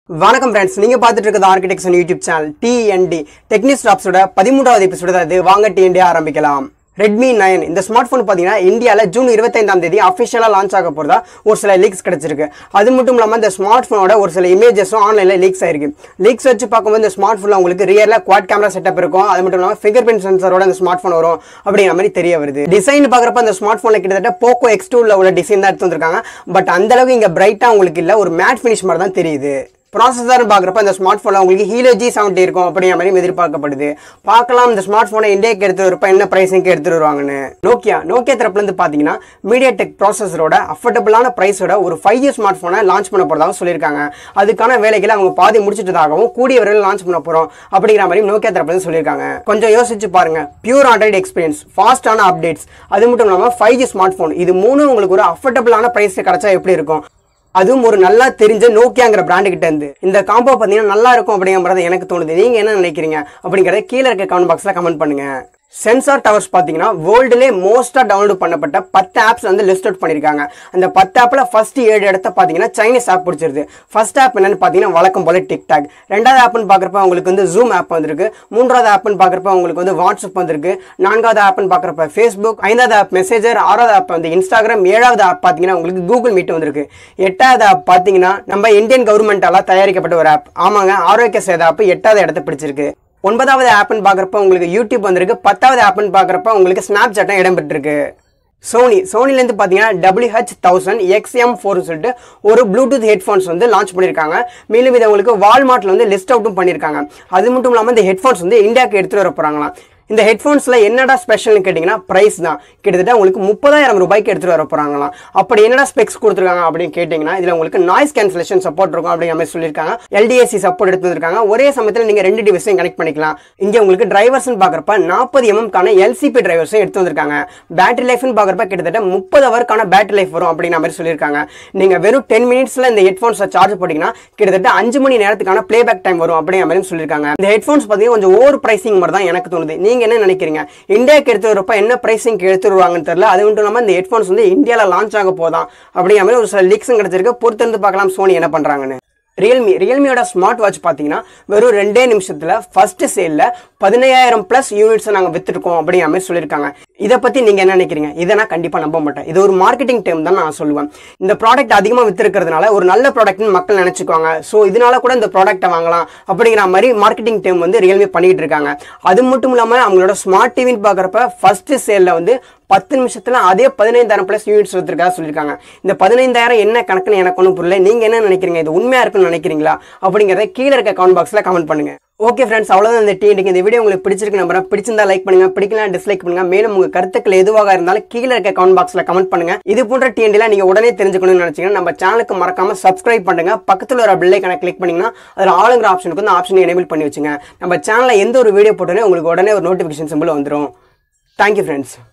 வணக்கம் ஃப்ரெண்ட்ஸ் நீங்க பார்த்துட்டு இருக்கிறது architects YouTube channel TNT technique ஸ்டாப்ஸோட பதிமூன்றாவது எபிசோட அது வாங்க டிஎன்டி ஆரம்பிக்கலாம் ரெட்மி நைன் இந்த ஸ்மார்ட் ஃபோன் பார்த்தீங்கன்னா இந்தியாவில் ஜூன் இருபத்தைந்தாம் தேதி அஃபிஷியலாக லான்ச் ஆக போகிறதா ஒரு சில லீக்ஸ் கிடைச்சிருக்கு அது மட்டும் இல்லாமல் இந்த ஸ்மார்ட் ஃபோனோட ஒரு சில இமேஜஸும் ஆன்லைனில் லீக்ஸ் ஆயிருக்கு லீக்ஸ் வச்சு பார்க்கும்போது இந்த ஸ்மார்ட் ஃபோனில் உங்களுக்கு ரியரில் குவாட் கேமரா செட்டப் இருக்கும் அது மட்டும் இல்லாமல் ஃபிங்கர் பிரிண்ட் சென்சரோட இந்த ஸ்மார்ட் ஃபோன் வரும் அப்படிங்கிற மாதிரி தெரிய வருது டிசைன் பார்க்குறப்ப அந்த ஸ்மார்ட் ஃபோனில் கிட்டத்தட்ட போக்கோ எக்ஸ் டூவில் உள்ள டிசைன் தான் எடுத்து வந்திருக்காங்க பட் அந்த அளவுக்கு இங்கே பிரைட்டாக உங்களுக்கு இல்லை ஒரு மேட் ஃபினிஷ் மாதிரி தான் தெரியுது ப்ராசஸர் பார்க்குறப்ப இந்த ஸ்மார்ட் ஃபோனில் உங்களுக்கு ஹீலோ ஜி செவன்ட்டி இருக்கும் அப்படிங்கிற மாதிரி எதிர்பார்க்கப்படுது பார்க்கலாம் இந்த ஸ்மார்ட் ஃபோனை இந்தியாவுக்கு எடுத்து வரப்ப என்ன ப்ரைஸிங்க்கு எடுத்துட்டு வருவாங்கன்னு நோக்கியா நோக்கியா தரப்புலேருந்து பார்த்தீங்கன்னா மீடியா டெக் ப்ராசஸரோட அஃபோர்டபுளான ப்ரைஸோட ஒரு ஃபைவ் ஜி ஸ்மார்ட் ஃபோனை லான்ச் பண்ண போகிறதாகவும் சொல்லியிருக்காங்க அதுக்கான வேலைகளை அவங்க பாதி முடிச்சிட்டதாகவும் கூடிய விரைவில் லான்ச் பண்ண போகிறோம் அப்படிங்கிற மாதிரி நோக்கியா தரப்புலேருந்து சொல்லியிருக்காங்க கொஞ்சம் யோசிச்சு பாருங்க பியூர் ஆண்ட்ராய்டு எக்ஸ்பீரியன்ஸ் ஃபாஸ்டான அப்டேட்ஸ் அது மட்டும் இல்லாமல் ஃபைவ் ஜி ஸ்மார்ட் ஃபோன் இது மூணும் உங்களுக்கு ஒரு அஃபோர்டபுளான ப்ரைஸ் கிடைச்சா எப்படி இருக்கும் அதுவும் ஒரு நல்லா தெரிஞ்ச நோக்கியாங்கிற பிராண்டு கிட்ட இருந்து இந்த காம்போ பார்த்தீங்கன்னா நல்லா இருக்கும் அப்படிங்கிறது எனக்கு தோணுது நீங்க என்ன நினைக்கிறீங்க அப்படிங்கறத கீழே இருக்க கமெண்ட் பாக்ஸ்ல கமெண்ட் பண்ணுங்க சென்சார் டவர்ஸ் பார்த்தீங்கன்னா வேர்ல்டுலே மோஸ்ட்டாக டவுன்லோட் பண்ணப்பட்ட பத்து ஆப்ஸ் வந்து லிஸ்ட் அவுட் பண்ணியிருக்காங்க அந்த பத்து ஆப்பில் ஃபர்ஸ்ட் ஏழு இடத்த பார்த்தீங்கன்னா சைனீஸ் ஆப் பிடிச்சிருது ஃபர்ஸ்ட் ஆப் என்னன்னு பார்த்தீங்கன்னா வழக்கம் போல டிக்டாக் ரெண்டாவது ஆப்னு பார்க்குறப்ப உங்களுக்கு வந்து ஜூம் ஆப் வந்திருக்கு மூன்றாவது ஆப்னு பார்க்குறப்ப உங்களுக்கு வந்து வாட்ஸ்அப் வந்திருக்கு நான்காவது ஆப்னு பார்க்குறப்ப ஃபேஸ்புக் ஐந்தாவது ஆப் மெசேஜர் ஆறாவது ஆப் வந்து இன்ஸ்டாகிராம் ஏழாவது ஆப் பார்த்தீங்கன்னா உங்களுக்கு கூகுள் மீட் வந்திருக்கு எட்டாவது ஆப் பார்த்தீங்கன்னா நம்ம இந்தியன் கவர்மெண்டால தயாரிக்கப்பட்ட ஒரு ஆப் ஆமாங்க ஆரோக்கிய சேத ஆப் எட்டாவது இடத்த பிடிச்சிருக்கு ஒன்பதாவது ஆப்னு பார்க்குறப்ப உங்களுக்கு யூடியூப் வந்திருக்கு பத்தாவது ஆப்னு பார்க்குறப்ப உங்களுக்கு ஸ்னாப் சாட்டும் இடம் பெற்றிருக்கு சோனி சோனிலேருந்து பார்த்தீங்கன்னா டபிள்யூஹெச் தௌசண்ட் எக்ஸ்எம் ஃபோர்னு சொல்லிட்டு ஒரு ப்ளூடூத் ஹெட்ஃபோன்ஸ் வந்து லான்ச் பண்ணியிருக்காங்க மேலும் இதை உங்களுக்கு வால்மார்ட்டில் வந்து லிஸ்ட் அவுட்டும் பண்ணியிருக்காங்க அது மட்டும் இல்லாமல் இந்த ஹெட்ஃபோன்ஸ் வந்து இந்தியாவுக்கு எடுத்துகிட்டு வர போகிறாங்களாம் இந்த ஹெட்ஃபோன்ஸில் என்னடா ஸ்பெஷல்னு கேட்டிங்கன்னா ப்ரைஸ் தான் கிட்டத்தட்ட உங்களுக்கு முப்பதாயிரம் ரூபாய்க்கு எடுத்துகிட்டு வர போகிறாங்களாம் அப்படி என்னடா ஸ்பெக்ஸ் கொடுத்துருக்காங்க அப்படின்னு கேட்டிங்கன்னா இதில் உங்களுக்கு நாய்ஸ் கேன்சலேஷன் சப்போர்ட் இருக்கும் அப்படிங்கிற மாதிரி சொல்லியிருக்காங்க எல்டிஎஸ்சி சப்போர்ட் எடுத்து வந்திருக்காங்க ஒரே சமயத்தில் நீங்கள் ரெண்டு டிவைஸையும் கனெக்ட் பண்ணிக்கலாம் இங்கே உங்களுக்கு டிரைவர்ஸ்னு பார்க்குறப்ப நாற்பது எம்எம்கான எல்சிபி டிரைவர்ஸும் எடுத்து வந்திருக்காங்க பேட்டரி லைஃப்னு பார்க்குறப்ப கிட்டத்தட்ட முப்பது ஹவருக்கான பேட்டரி லைஃப் வரும் அப்படிங்கிற மாதிரி சொல்லியிருக்காங்க நீங்கள் வெறும் டென் மினிட்ஸில் இந்த ஹெட்ஃபோன்ஸை சார்ஜ் போட்டிங்கன்னா கிட்டத்தட்ட அஞ்சு மணி நேரத்துக்கான ப்ளேபேக் டைம் வரும் அப்படிங்கிற மாதிரி சொல்லியிருக்காங்க இந்த ஹெட்ஃபோன்ஸ் பார்த்தீங்கன்னா கொஞ்சம் ஓவர் பிரைசிங் மாதிரி தான் எனக்கு தோணுது நீங்கள் என்ன நினைக்கிறீங்க இந்தியாவுக்கு எடுத்து வரப்ப என்ன பிரைசிங் எடுத்து வருவாங்கன்னு தெரியல அது மட்டும் இல்லாமல் இந்த ஹெட்ஃபோன்ஸ் வந்து இந்தியாவில் லான்ச் ஆக போதான் அப்படிங்கிற மாதிரி ஒரு சில லீக்ஸும் கிடைச்சிருக்கு பொறுத்திருந்து பார்க்கலாம் சோனி என்ன பண்ணுறாங்கன்னு ரியல்மி ரியல்மியோட ஸ்மார்ட் வாட்ச் பார்த்தீங்கன்னா வெறும் ரெண்டே நிமிஷத்தில் ஃபர்ஸ்ட் சேலில் பதினையாயிரம் ப்ளஸ் யூனிட்ஸை நாங்கள் வித்துருக்கோம் அப்படிங்கிற மாதிரி சொல்லியிருக்காங்க இதை பற்றி நீங்கள் என்ன நினைக்கிறீங்க இதை நான் கண்டிப்பாக நம்ப மாட்டேன் இது ஒரு மார்க்கெட்டிங் டைம் தான் நான் சொல்லுவேன் இந்த ப்ராடக்ட் அதிகமாக வித்துருக்கிறதுனால ஒரு நல்ல ப்ராடக்ட்னு மக்கள் நினச்சிக்குவாங்க ஸோ இதனால கூட இந்த ப்ராடக்ட்டை வாங்கலாம் அப்படிங்கிற மாதிரி மார்க்கெட்டிங் டைம் வந்து ரியல்மி பண்ணிட்டு இருக்காங்க அது மட்டும் இல்லாமல் அவங்களோட ஸ்மார்ட் டிவின்னு பார்க்குறப்ப ஃபர்ஸ்ட் சேலில் வந்து பத்து நிமிஷத்துல அதே பதினைந்தாயிரம் ப்ளஸ் யூனிட்ஸ் வித்துருக்கா சொல்லியிருக்காங்க இந்த பதினைந்தாயிரம் என்ன கணக்குன்னு எனக்கு ஒன்றும் புரியல நீங்க என்ன நினைக்கிறீங்க இது உண்மையா இருக்குன்னு நினைக்கிறீங்களா அப்படிங்கிறத கீழே இருக்க கமெண்ட் பாக்ஸ்ல கமெண்ட் பண்ணுங்க ஓகே ஃப்ரெண்ட்ஸ் அவ்வளோதான் இந்த டீனுக்கு இந்த வீடியோ உங்களுக்கு பிடிச்சிருக்கு நம்புறேன் பிடிச்சிருந்தா லைக் பண்ணுங்க பிடிக்கலாம் டிஸ்லைக் பண்ணுங்க மேலும் உங்க கருத்துக்கள் எதுவாக இருந்தாலும் கீழே இருக்க கமெண்ட் பாக்ஸ்ல கமெண்ட் பண்ணுங்க இது போன்ற டிஎன்டிலாம் நீங்க உடனே தெரிஞ்சுக்கணும்னு நினைச்சீங்கன்னா நம்ம சேனலுக்கு மறக்காம சப்ஸ்கிரைப் பண்ணுங்க பக்கத்தில் ஒரு பில்லைக்கான கிளிக் பண்ணீங்கன்னா அதில் ஆளுங்கிற ஆப்ஷனுக்கு வந்து ஆப்ஷனை எனேபிள் பண்ணி வச்சுங்க நம்ம சேனலில் எந்த ஒரு வீடியோ போட்டாலும் உங்களுக்கு உடனே ஒரு நோட்டிஃபிகேஷன் சிம்பிள் வந்துடும் தேங்க்யூ ஃப்ரெண்ட்ஸ்